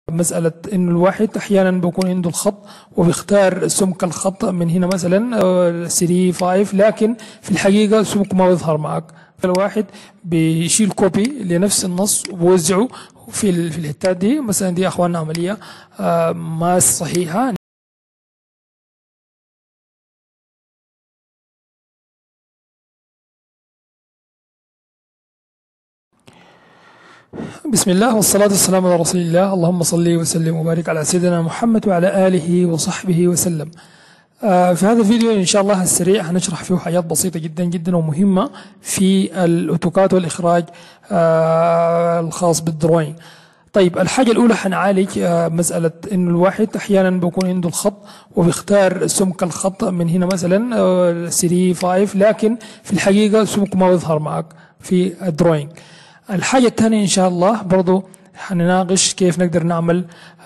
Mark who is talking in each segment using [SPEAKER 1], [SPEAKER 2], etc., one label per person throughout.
[SPEAKER 1] مسألة إنه الواحد أحيانا بيكون عنده الخط وبيختار سمك الخط من هنا مثلا 3 5 لكن في الحقيقة سمك ما بيظهر معك الواحد بيشيل كوبي لنفس النص وبوزعه في ال- في الحتات دي مثلا دي أخواننا عملية آه، ما صحيحة بسم الله والصلاة والسلام على رسول الله اللهم صل وسلم وبارك على سيدنا محمد وعلى آله وصحبه وسلم آه، في هذا الفيديو إن شاء الله السريع هنشرح فيه حاجات بسيطة جدا جدا ومهمة في الأوتوكاد والإخراج آه، الخاص بالدروينج طيب الحاجة الأولى حنعالج آه، مسألة إنه الواحد أحيانا بيكون عنده الخط وبيختار سمك الخط من هنا مثلا 3 5 لكن في الحقيقة سمك ما بيظهر معك في الدروينج الحاجة الثانية إن شاء الله برضو حنناقش كيف نقدر نعمل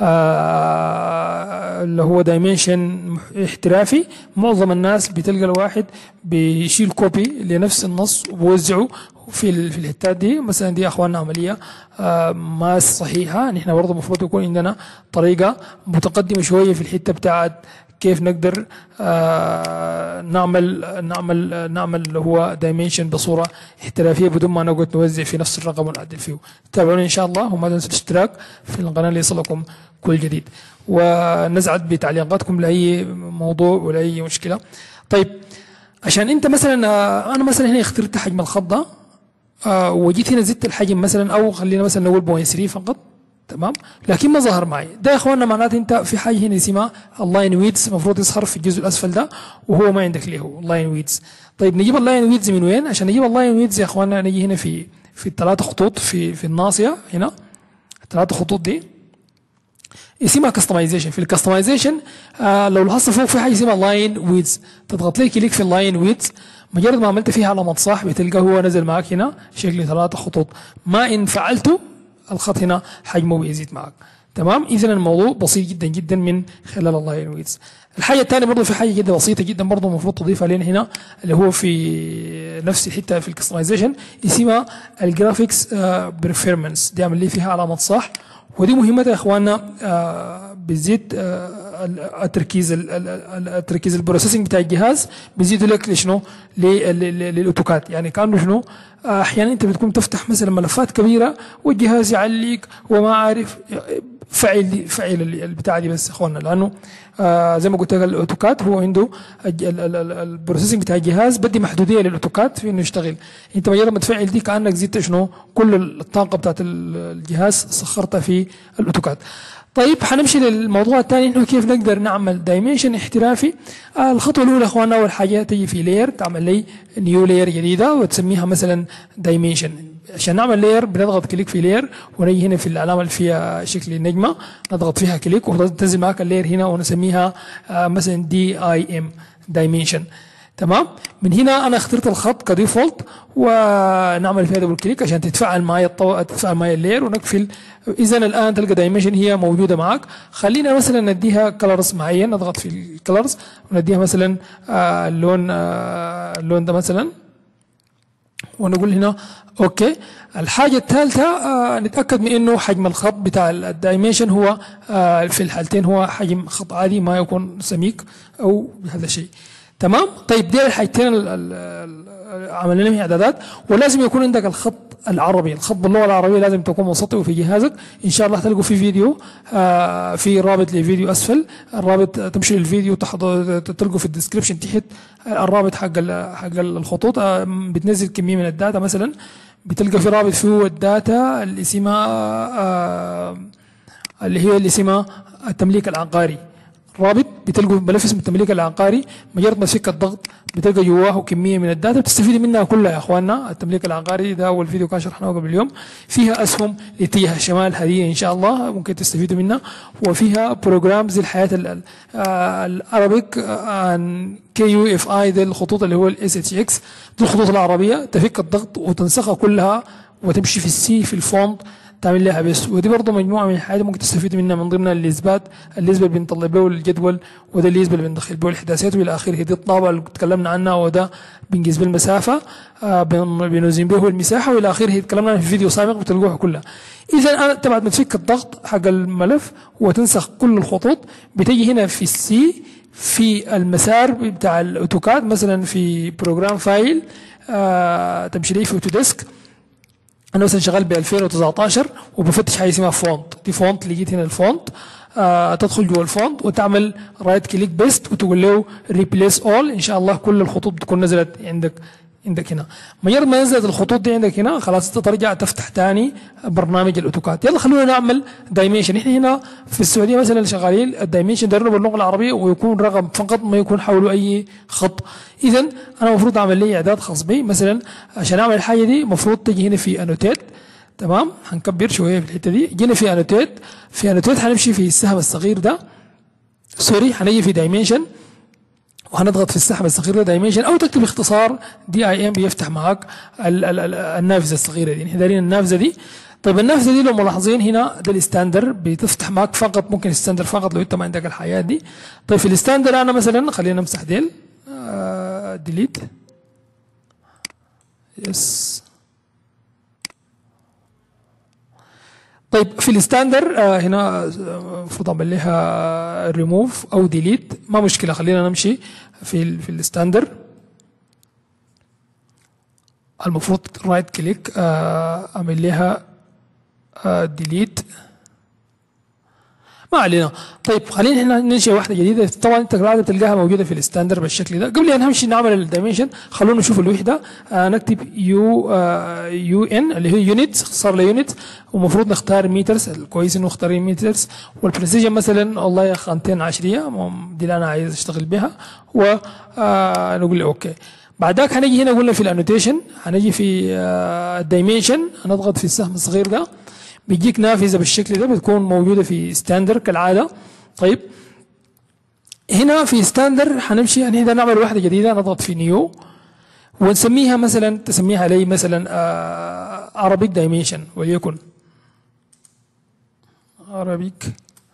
[SPEAKER 1] آه، اللي هو دايمنشن احترافي معظم الناس بتلقى الواحد بيشيل كوبي لنفس النص وبوزعه في ال- في الحتات دي مثلا دي اخواننا عمليه آه، ما صحيحه نحن برضه المفروض يكون عندنا طريقه متقدمه شويه في الحته بتاعت كيف نقدر آه، نعمل نعمل نعمل اللي هو دايمنشن بصوره احترافيه بدون ما نقعد نوزع في نفس الرقم ونعدل فيه تابعونا ان شاء الله وما تنسوا الاشتراك في القناه ليصلكم كل جديد ونزعد بتعليقاتكم لاي موضوع ولا اي مشكله طيب عشان انت مثلا آه، انا مثلا هنا اخترت حجم الخط ده آه، وجيت هنا زدت الحجم مثلا او خلينا مثلا نقول بوينت 3 فقط تمام لكن ما ظهر معي ده يا اخواننا معناته انت في حاجه هنا اسمها اللاين ويدز المفروض يظهر في الجزء الاسفل ده وهو ما عندك ليه هو اللاين ويدز طيب نجيب اللاين ويدز من وين عشان نجيب اللاين ويدز يا اخواننا نجي هنا في في الثلاثه خطوط في في الناصيه هنا الثلاثه خطوط دي اسمها كستمايزيشن في الكستمايزيشن آه لو لاحظت فوق في حاجه اسمها لاين ويدز تضغط لي كليك في اللاين ويدز مجرد ما عملت فيها علامه صح بتلقى هو نزل معك هنا شكل ثلاثه خطوط ما ان فعلته الخط هنا حجمه بيزيد معك تمام اذا الموضوع بسيط جدا جدا من خلال اللاين ويدز الحاجه الثانيه برضه في حاجه جدا بسيطه جدا برضه المفروض تضيفها لنا هنا اللي هو في نفس الحته في الكستمايزيشن اسمها الجرافيكس بريفيرمنس دي عمل لي فيها علامه صح ودي مهمتها يا اخواننا آه، بتزيد آه، ال- التركيز ال- ال- ال- التركيز البروسيسنج بتاع الجهاز بيزيد لك لشنو لل- لل- للاوتوكاد يعني كانه شنو آه، احيانا انت بتكون تفتح مثلا ملفات كبيره والجهاز يعلق وما عارف فعل دي فعل ال- البتاع دي بس يا اخواننا لانه آه زي ما قلت لك الاوتوكاد هو عنده الج- ال- ال- ال- البروسيسنج بتاع الجهاز بدي محدوديه للاوتوكاد في انه يشتغل انت مجرد ما تفعل دي كانك زدت شنو كل الطاقه بتاعت ال- الجهاز سخرتها في الاوتوكاد طيب حنمشي للموضوع الثاني انه كيف نقدر نعمل دايمنشن احترافي آه الخطوه الاولى يا اخواننا اول حاجه تجي في لاير تعمل لي نيو لاير جديده وتسميها مثلا دايمنشن عشان نعمل لاير بنضغط كليك في لاير ونجي هنا في العلامه اللي فيها شكل النجمه نضغط فيها كليك وتنزل معاك اللاير هنا ونسميها آه مثلا دي اي ام دايمنشن تمام من هنا انا اخترت الخط كديفولت ونعمل فيها دبل كليك عشان تتفاعل معي الطو... تتفاعل معي اللير ونقفل اذا الان تلقى دايمنشن هي موجوده معك خلينا مثلا نديها كلرز معين نضغط في الكلرز ونديها مثلا آه اللون آه اللون ده مثلا ونقول هنا اوكي الحاجه الثالثه آه نتاكد من انه حجم الخط بتاع الدايمنشن هو آه في الحالتين هو حجم خط عادي ما يكون سميك او بهذا الشيء تمام طيب دي الحاجتين ال- ال- ال- عملنا لهم اعدادات ولازم يكون عندك الخط العربي الخط باللغه العربيه لازم تكون مسطو في جهازك ان شاء الله تلقوا في فيديو آه في رابط لفيديو اسفل الرابط آه، تمشي للفيديو تحضر تلقوا في الديسكربشن تحت الرابط حق ال- حق الخطوط آه بتنزل كميه من الداتا مثلا بتلقى في رابط فيه الداتا اللي اسمها آه اللي هي اللي اسمها التمليك العقاري رابط بتلقوا ملف اسمه التمليك العقاري مجرد ما تفك الضغط بتلقى جواه كميه من الداتا بتستفيد منها كلها يا اخواننا التمليك العقاري ده اول فيديو كان شرحناه قبل اليوم فيها اسهم لاتجاه الشمال هذه ان شاء الله ممكن تستفيدوا منها وفيها بروجرامز الحياه الارابيك عن كي يو اف اي ده الخطوط اللي هو الاس اتش اكس دي الخطوط العربيه تفك الضغط وتنسخها كلها وتمشي في السي في الفونت تعمل لها بس ودي برضه مجموعه من الحاجات ممكن تستفيد منها من ضمنها الاثبات النسبه اللي بنطلع به الجدول وده النسبه اللي بندخل به الاحداثيات والى اخره دي الطابع اللي تكلمنا عنها وده بنقيس به المسافه آه بن- بنوزن به المساحه والى اخره تكلمنا عنها في فيديو سابق بتلقوها كلها اذا انا انت بعد ما تفك الضغط حق الملف وتنسخ كل الخطوط بتجي هنا في السي في المسار بتاع الاوتوكاد مثلا في بروجرام فايل آه تمشي لي في اوتوديسك انا مثلا شغال ب 2019 وبفتش حاجه اسمها فونت دي فونت لقيت هنا الفونت آه تدخل جوا الفونت وتعمل رايت كليك بيست وتقول له ريبليس اول ان شاء الله كل الخطوط بتكون نزلت عندك عندك هنا مجرد ما نزلت الخطوط دي عندك هنا خلاص انت ترجع تفتح تاني برنامج الاوتوكاد يلا خلونا نعمل دايمنشن احنا هنا في السعوديه مثلا شغالين الدايمنشن دايرينه باللغه العربيه ويكون رقم فقط ما يكون حوله اي خط اذا انا المفروض اعمل لي اعداد خاص بي مثلا عشان اعمل الحاجه دي المفروض تجي هنا في انوتيت تمام هنكبر شويه في الحته دي جينا في انوتيت في انوتيت هنمشي في السهم الصغير ده سوري هنيجي في دايمنشن وهنضغط في السحب الصغير ده دايمنشن او تكتب اختصار دي اي ام بيفتح معاك ال- ال- ال- النافذه الصغيره دي احنا دارين النافذه دي طيب النافذه دي لو ملاحظين هنا ده الستاندر بتفتح معاك فقط ممكن الستاندر فقط لو انت ما عندك الحياه دي طيب في الستاندر انا مثلا خلينا نمسح ديل آه ديليت يس طيب في الستاندر آه هنا آه، المفروض اعمل لها ريموف او ديليت ما مشكله خلينا نمشي في ال في الستاندر المفروض رايت كليك آه اعمل لها آه ديليت ما علينا طيب خلينا احنا ننشئ واحده جديده طبعا انت قاعده تلقاها موجوده في الستاندر بالشكل ده قبل ان نمشي نعمل الدايمنشن خلونا نشوف الوحده آه نكتب يو آه يو ان اللي هي يونت اختصار ليونت ومفروض نختار مترز الكويس انه مختارين مترز والبريسيجن مثلا والله يا اخي 210 دي اللي انا عايز اشتغل بها ونقول له اوكي بعد ذاك هنجي هنا قلنا في الانوتيشن هنجي في آه الدايمنشن هنضغط في السهم الصغير ده بيجيك نافذه بالشكل ده بتكون موجوده في ستاندر كالعاده طيب هنا في ستاندر هنمشي يعني اذا نعمل واحده جديده نضغط في نيو ونسميها مثلا تسميها لي مثلا ارابيك دايمنشن وليكن ارابيك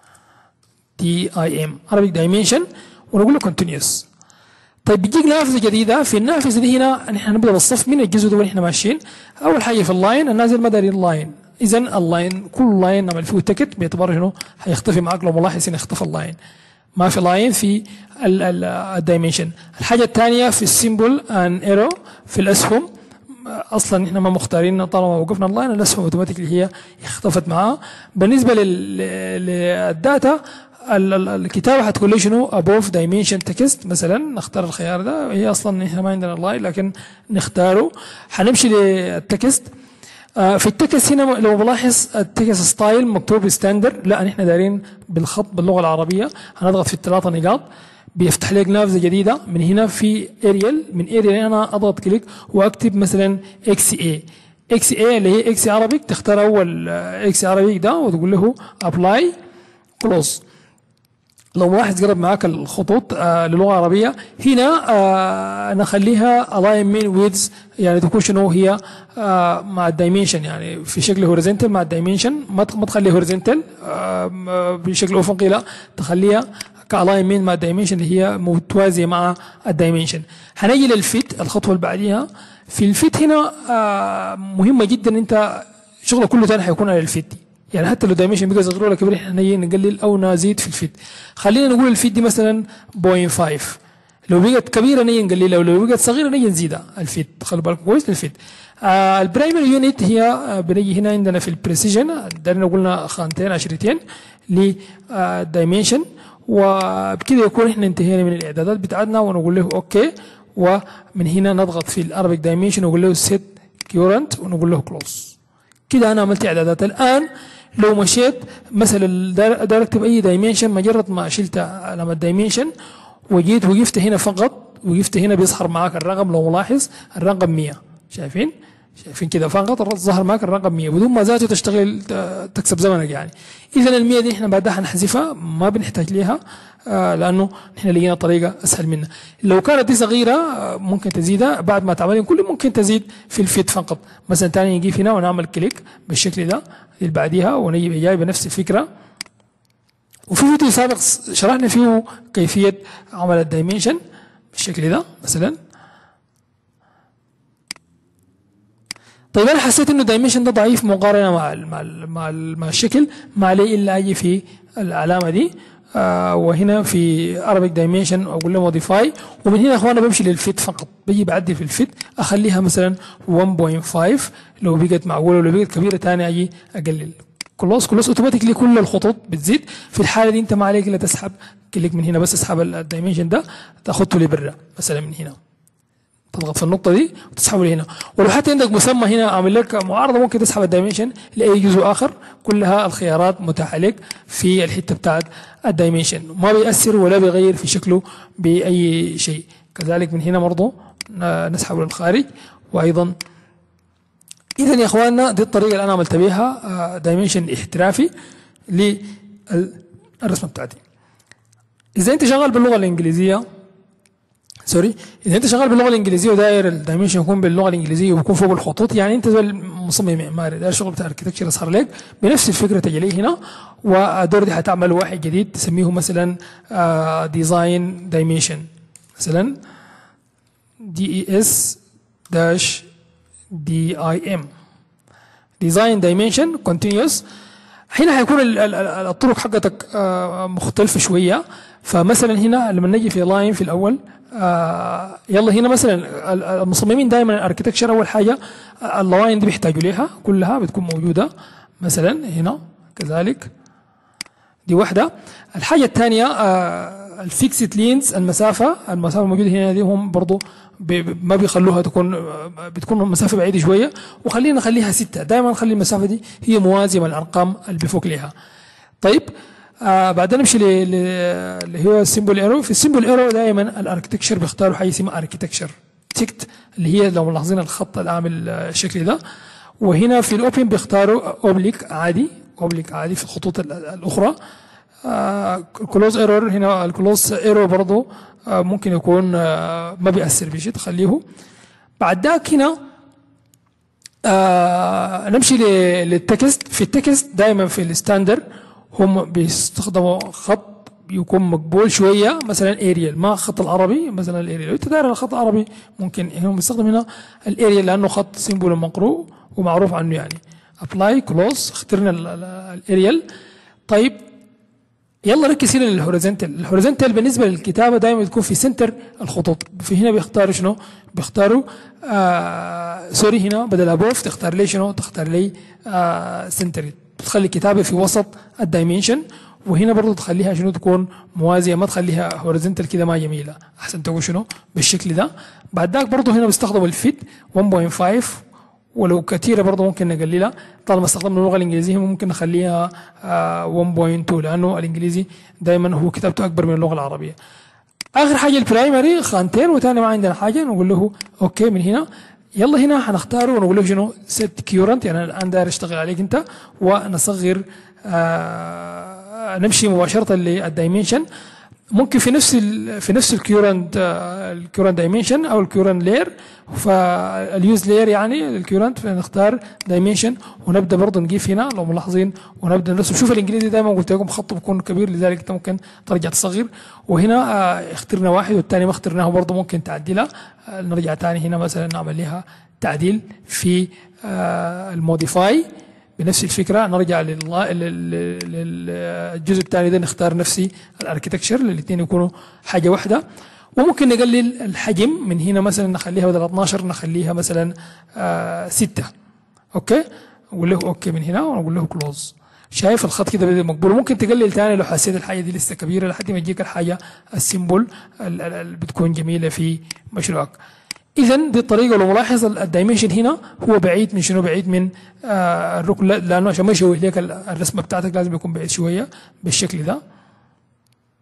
[SPEAKER 1] دي اي ام ارابيك دايمنشن ونقول له كونتينيوس طيب بيجيك نافذه جديده في النافذه دي هنا نحن نبدا بالصف من الجزء ده ونحن ماشيين اول حاجه في اللاين النازل ما دارين اللاين اذا اللاين كل لاين نعمل فيه تكت باعتبار انه حيختفي معك لو ملاحظ انه اختفى اللاين ما في لاين في الدايمنشن الحاجه الثانيه في السيمبل ان ايرو في الاسهم اصلا احنا ما مختارين طالما وقفنا اللاين الاسهم اوتوماتيكلي هي اختفت معاه بالنسبه لل- للداتا ال- ال- الكتابه حتكون لي شنو above dimension text مثلا نختار الخيار ده هي اصلا احنا ما عندنا اللاين لكن نختاره حنمشي للتكست آه، في التكست هنا لو بلاحظ التكست ستايل مكتوب ستاندر لا احنا دايرين بالخط باللغه العربيه هنضغط في الثلاثه نقاط بيفتح لك نافذه جديده من هنا في اريال من اريال انا اضغط كليك واكتب مثلا اكس اي اكس اي اللي هي اكس عربيك تختار اول اكس عربيك ده وتقول له ابلاي كلوز لو ملاحظ قرب معاك الخطوط آه للغه العربيه هنا آه نخليها alignment with يعني تكون شنو هي آه مع الدايمنشن يعني في شكل هوريزونتال مع الدايمنشن ما تخ- ما تخلي هوريزونتال آه بشكل افقي لا تخليها كالاينمنت مع الدايمنشن اللي هي متوازيه مع الدايمنشن هنجي للفيت الخطوه اللي بعديها في الفيت هنا آه مهمه جدا انت شغلك كله تاني حيكون على الفيت دي يعني حتى لو دايمنشن بقى صغير ولا كبير احنا نيجي نقلل او نزيد في الفيت خلينا نقول الفيت دي مثلا 0.5 لو بقت كبيره نيجي نقللها ولو بقت صغيره نيجي نزيدها الفيت خلوا بالكم كويس الفيت آه البرايمري يونت هي آه بنيجي هنا عندنا في البريسيجن دارنا قلنا خانتين عشرتين للدايمنشن وبكده يكون احنا انتهينا من الاعدادات بتاعتنا ونقول له اوكي ومن هنا نضغط في الارابيك دايمنشن ونقول له سيت كيورنت ونقول له كلوز كده انا عملت اعدادات الان لو مشيت مثلا دار دار اكتب اي دايمنشن مجرد ما شلت علامه دايمنشن وجيت وقفت هنا فقط وقفت هنا بيظهر معاك الرقم لو ملاحظ الرقم 100 شايفين شايفين كده فقط ظهر معك الرقم 100 بدون ما ذاته تشتغل ت- تكسب زمنك يعني اذا ال 100 دي احنا بعدها حنحذفها ما بنحتاج ليها آه، لانه احنا لقينا طريقه اسهل منها لو كانت دي صغيره آه، ممكن تزيدها بعد ما تعملين كله ممكن تزيد في الفيت فقط مثلا تاني نجي هنا ونعمل كليك بالشكل ده اللي بعديها ونجي جاي بنفس الفكره وفي فيديو سابق شرحنا فيه كيفيه عمل الدايمنشن بالشكل ده مثلا طيب انا حسيت انه الدايمنشن ده ضعيف مقارنه مع ال مع ال مع, ال مع الشكل ما عليه الا اجي في العلامه دي آه وهنا في Arabic دايمنشن اقول له موديفاي ومن هنا يا اخوانا بمشي للفيت فقط بيجي بعدل في الفيت اخليها مثلا 1.5 لو بقت معقوله ولو بقت كبيره ثاني اجي اقلل كلوز كلوز اوتوماتيكلي كل الخطوط بتزيد في الحاله دي انت ما عليك الا تسحب كليك من هنا بس اسحب الدايمنشن ده تاخده لبرا مثلا من هنا تضغط في النقطة دي وتسحبه لهنا ولو حتى عندك مسمى هنا عامل لك معارضة ممكن تسحب الدايمنشن لأي جزء آخر كلها الخيارات متاحة لك في الحتة بتاعت الدايمنشن ما بيأثر ولا بيغير في شكله بأي شيء كذلك من هنا برضه ن- نسحبه للخارج وأيضا إذا يا إخواننا دي الطريقة اللي أنا عملت بيها دايمنشن احترافي للرسمة بتاعتي إذا أنت شغال باللغة الإنجليزية سوري اذا انت شغال باللغه الانجليزيه وداير الدايمنشن يكون باللغه الانجليزيه ويكون فوق الخطوط يعني انت زي المصمم معماري ده الشغل بتاع الاركتكشر يظهر لك بنفس الفكره تجي لي هنا ودور دي هتعمل واحد جديد تسميه مثلا ديزاين دايمنشن مثلا دي اي اس داش دي اي ام ديزاين دايمنشن كونتينيوس هنا هيكون ال- ال- ال- الطرق حقتك آه، مختلفة شوية فمثلا هنا لما نجي في لاين في الأول آه، يلا هنا مثلا ال- المصممين دائما الاركتكشر أول حاجة آه، اللاين دي بيحتاجوا ليها كلها بتكون موجودة مثلا هنا كذلك دي واحدة الحاجة الثانية الفيكسد لينز المسافة المسافة الموجودة هنا دي هم برضو ب- ب- ما بيخلوها تكون آه، بتكون مسافة بعيدة شوية وخلينا نخليها ستة دائما نخلي المسافة دي هي موازية مع الأرقام اللي بفوق لها طيب آه بعدين نمشي ل- ل- اللي هو السيمبل ايرو في السيمبل ايرو دائما الاركتكشر بيختاروا حاجه اسمها اركتكشر تكت اللي هي لو ملاحظين الخط العامل آه، الشكل ده وهنا في الاوبن بيختاروا اوبليك عادي اوبليك عادي في الخطوط ال- ال- الاخرى كلوز ايرور هنا الكلوز ايرور برضه آه، ممكن يكون آه، ما بيأثر بشيء تخليه بعد ذاك هنا آه نمشي ل- للتكست في التكست دائما في الستاندر هم بيستخدموا خط يكون مقبول شويه مثلا اريال ما خط العربي مثلا الاريال لو انت داير الخط العربي ممكن هم بيستخدم هنا الاريال لانه خط سيمبول مقروء ومعروف عنه يعني ابلاي كلوز اخترنا ال- ال- الاريال طيب يلا ركز هنا للهوريزونتال الهوريزونتال بالنسبه للكتابه دائما تكون في سنتر الخطوط في هنا بيختاروا شنو بيختاروا آه سوري هنا بدل ابوف تختار لي شنو تختار لي آه سنتر تخلي الكتابه في وسط الدايمنشن وهنا برضو تخليها شنو تكون موازيه ما تخليها هوريزونتال كده ما جميله احسن تقول شنو بالشكل ده بعد ذاك برضو هنا بيستخدموا الفيت 1.5 ولو كثيره برضه ممكن نقللها طالما استخدمنا اللغه الانجليزيه ممكن نخليها آه، 1.2 لانه الانجليزي دائما هو كتابته اكبر من اللغه العربيه اخر حاجه البرايمري خانتين وثاني ما عندنا حاجه نقول له اوكي من هنا يلا هنا حنختاره ونقول له شنو سيت كيورنت يعني الان داير اشتغل عليك انت ونصغر آه نمشي مباشره للدايمنشن ممكن في نفس ال في نفس الكيورنت الكيورنت دايمنشن او الكيورنت لاير فاليوز لاير يعني الكيورنت فنختار دايمنشن ونبدا برضه نجيب هنا لو ملاحظين ونبدا نرسم شوف الانجليزي دايما قلت لكم خطه بيكون كبير لذلك انت ممكن ترجع تصغر وهنا آه، اخترنا واحد والثاني ما اخترناه برضه ممكن تعدلها آه، نرجع ثاني هنا مثلا نعمل لها تعديل في آه، الموديفاي بنفس الفكره نرجع لل- لل- للجزء الثاني ده نختار نفسي الاركتكشر الاثنين يكونوا حاجه واحده وممكن نقلل الحجم من هنا مثلا نخليها بدل 12 نخليها مثلا آه 6 اوكي نقول له اوكي من هنا ونقول له كلوز شايف الخط كده بدأ مقبول ممكن تقلل تاني لو حسيت الحاجه دي لسه كبيره لحد ما تجيك الحاجه السيمبل اللي بتكون جميله في مشروعك اذا دي الطريقه لو ملاحظ الدايمنشن هنا هو بعيد من شنو بعيد من آه الركن لا- لانه عشان ما يشوه لك ال- الرسمه بتاعتك لازم يكون بعيد شويه بالشكل ده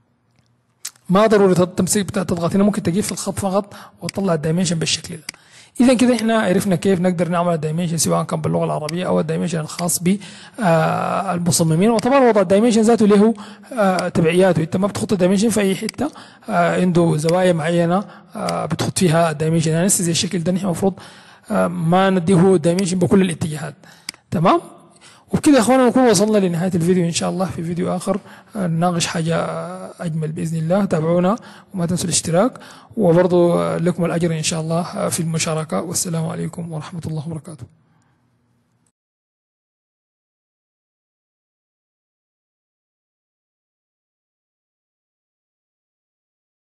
[SPEAKER 1] ما ضروري تمسك بتاع تضغط هنا ممكن تجيب في الخط فقط وتطلع الدايمنشن بالشكل ده اذا كده احنا عرفنا كيف نقدر نعمل الدايمنشن سواء كان باللغه العربيه او الدايمنشن الخاص بالمصممين وطبعا وضع الدايمنشن ذاته له آه، تبعياته انت ما بتحط الدايمنشن في اي حته آه، عنده زوايا معينه آه، بتحط فيها الدايمنشن يعني زي الشكل ده نحن المفروض ما نديه الدايمنشن بكل الاتجاهات تمام وبكده يا اخوانا نكون وصلنا لنهايه الفيديو ان شاء الله في فيديو اخر نناقش حاجه اجمل باذن الله تابعونا وما تنسوا الاشتراك وبرضو لكم الاجر ان شاء الله في المشاركه والسلام عليكم ورحمه الله وبركاته